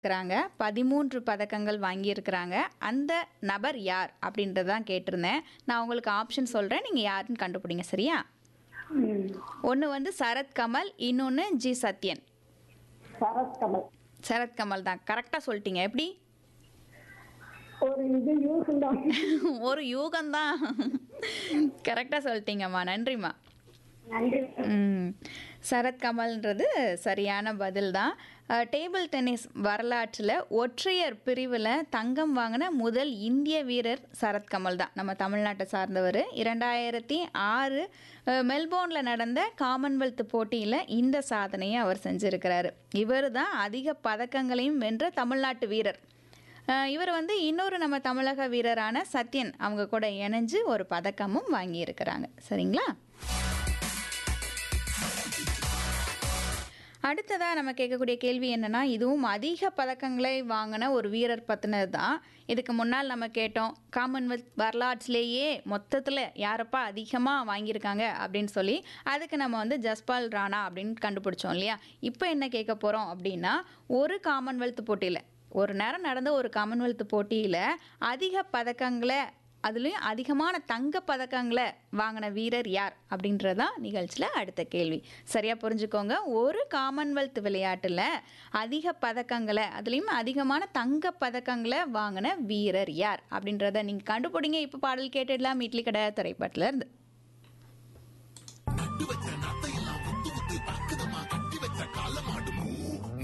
இருக்கிறாங்க பதிமூன்று பதக்கங்கள் வாங்கியிருக்கிறாங்க அந்த நபர் யார் அப்படின்றது தான் கேட்டிருந்தேன் நான் உங்களுக்கு ஆப்ஷன் சொல்கிறேன் நீங்கள் யாருன்னு கண்டுபிடிங்க சரியா ம். ஒன்று வந்து சரத் கமல் இன்னொன்று ஜி சத்யன் சரத் கமல் சரத் கமல் தான் கரெக்டாக சொல்லிட்டீங்க எப்படி ஒரு இது யூஸ் தான் ஒரு யூகம்தான் கரெக்டாக சொல்லிட்டீங்கம்மா நன்றிம்மா நன்றி ம் சரத் கமல்ன்றது சரியான பதில் தான் அஹ், டேபிள் டென்னிஸ் வரலாற்றில் ஒற்றையர் பிரிவில் தங்கம் வாங்கின முதல் இந்திய வீரர் சரத் கமல் தான் நம்ம தமிழ்நாட்டை சார்ந்தவர் இரண்டாயிரத்தி ஆறு அஹ், மெல்போர்னில் நடந்த காமன்வெல்த் போட்டியில் இந்த சாதனையை அவர் செஞ்சுருக்கிறாரு இவர் தான் அதிக பதக்கங்களையும் வென்ற தமிழ்நாட்டு வீரர் அஹ், இவர் வந்து இன்னொரு நம்ம தமிழக வீரரான சத்யன் அவங்க கூட இணைஞ்சு ஒரு பதக்கமும் வாங்கியிருக்கிறாங்க சரிங்களா அடுத்ததாக நம்ம கேட்கக்கூடிய கேள்வி என்னன்னா இதுவும் அதிக பதக்கங்களை வாங்கின ஒரு வீரர் பற்றினது தான் இதுக்கு முன்னால் நம்ம கேட்டோம் காமன்வெல்த் வரலாற்றிலேயே மொத்தத்தில் யாரப்பா அதிகமாக வாங்கியிருக்காங்க அப்படின்னு சொல்லி அதுக்கு நம்ம வந்து ஜஸ்பால் ராணா அப்படின்னு கண்டுபிடிச்சோம் இல்லையா இப்போ என்ன கேட்க போகிறோம் அப்படின்னா ஒரு காமன்வெல்த் போட்டியில் ஒரு நேரம் நடந்த ஒரு காமன்வெல்த் போட்டியில் அதிக பதக்கங்களை அதுலேயும் அதிகமான தங்க பதக்கங்களை வாங்கின வீரர் யார் அப்படின்றதான் நிகழ்ச்சியில் அடுத்த கேள்வி சரியாக புரிஞ்சுக்கோங்க ஒரு காமன்வெல்த் விளையாட்டில் அதிக பதக்கங்களை அதுலேயும் அதிகமான தங்க பதக்கங்களை வாங்கின வீரர் யார் அப்படின்றத நீங்கள் கண்டுபிடிங்க இப்போ பாடல் கேட்டுடலாம் இட்லி கடை திரைப்படத்துல இருந்து